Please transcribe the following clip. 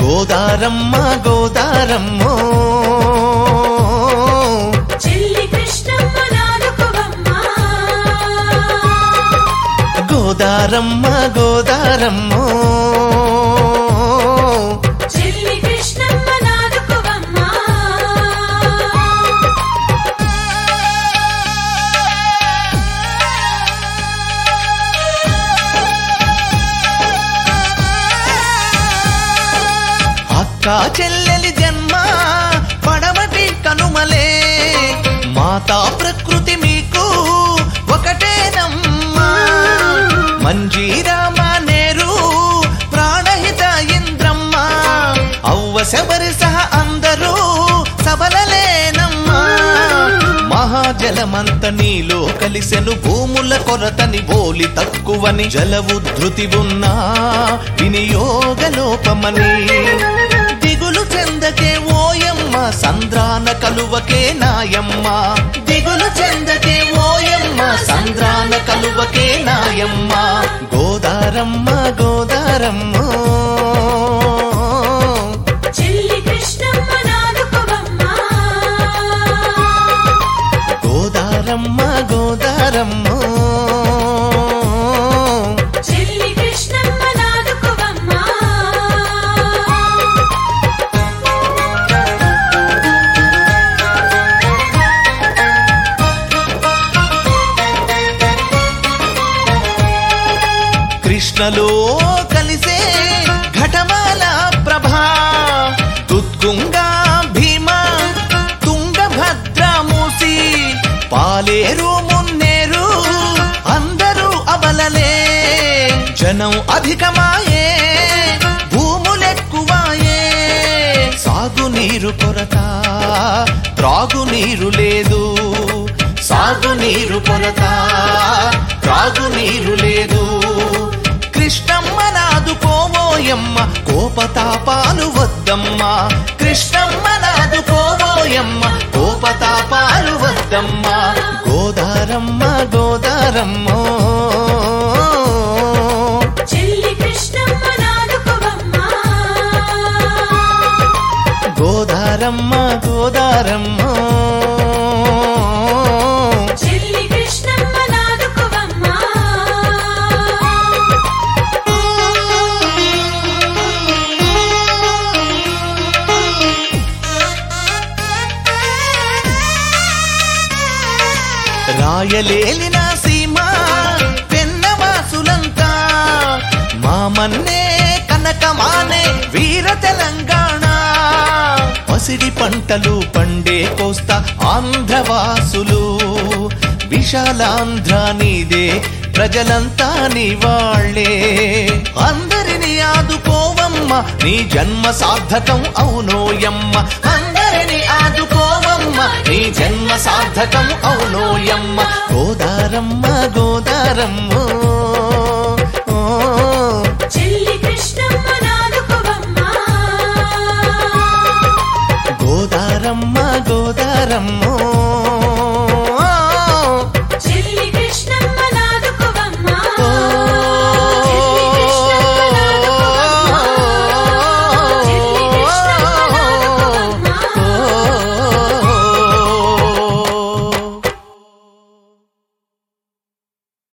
గోదారమ్మ గోదారమ్మో చెల్లి కృష్ణమ్మ నాలుకవమ్మ గోదారమ్మ గోదారమ్మో చెల్లి కృష్ణమ్మ నాలుకవమ్మ అక్క చెల్లెలి జన్మ పడవటి కనుమలే మాతా ప్రకృతి మీకు ఒకటేనమ్మా మంజీరామ నేరు ప్రాణహిత ఇంద్రమ్మ అవ్వ శబరి సహ అందరూ సబలలేనమ్మా మహాజలమంత నీలో కలిసెను భూముల కొరతని బోలి తక్కువని జల ఉద్ధృతి ఉన్నా వినియోగ లోపమని దిగులు చెందకే ఓయమ్మ సంద్రాన కలువకే నాయమ్మ దిగులు చెందకే ఓయమ్మ సంద్రాన కలువకే నాయమ్మ గోదారమ్మ గోదారమ్మ చెల్లి కృష్ణమ్మ నాలుకవమ్మ గోదారమ్మ గోదారమ్మ చెల్లి కృష్ణమ్మ నాలుకవమ్మ కృష్ణలో కలిసే ఘటమాల ప్రభా తుత్కుంగా భీమా తుంగభద్ర మూసి పాలేరు మున్నేరు అందరూ అబలలే జనం అధికమాయే భూములెక్కువాయే సాగునీరు కొరత త్రాగునీరు లేదు సాగునీరు కొరత త్రాగునీరు లేదు కృష్ణమ్మ నాదుకోబోయమ్మ కోపతాపాలు వద్దమ్మ కృష్ణమ్మ నాదుకోబోయమ్మ కోపతాపాలు వద్దమ్మ గోదారమ్మ గోదారమ్మ చెల్లి కృష్ణమ్మ నాలుకవమ్మ గోదారమ్మ గోదారమ్మ చెల్లి కృష్ణమ్మ నాలుకవమ్మ రాయలేలిన సీమ పెన్నవాసులంతా మామన్నే కనకమానే వీర తెలంగాణ పసిడి పంటలు పండే కోస్తా ఆంధ్రవాసులు విశాలాంధ్ర నీదే ప్రజలంతా నీ వాళ్ళే అందరిని ఆదుకోవమ్మ నీ జన్మ సార్థకం అవునోయమ్మ అందరిని ఆదుకోవమ్మ నీ జన్మ సార్థకం అవునోయమ్మ గోదారమ్మ గోదారమ్మ ఓ, చెల్లి కృష్ణమ్మ నాలుకవమ్మ గోదారమ్మ గోదారమ్మ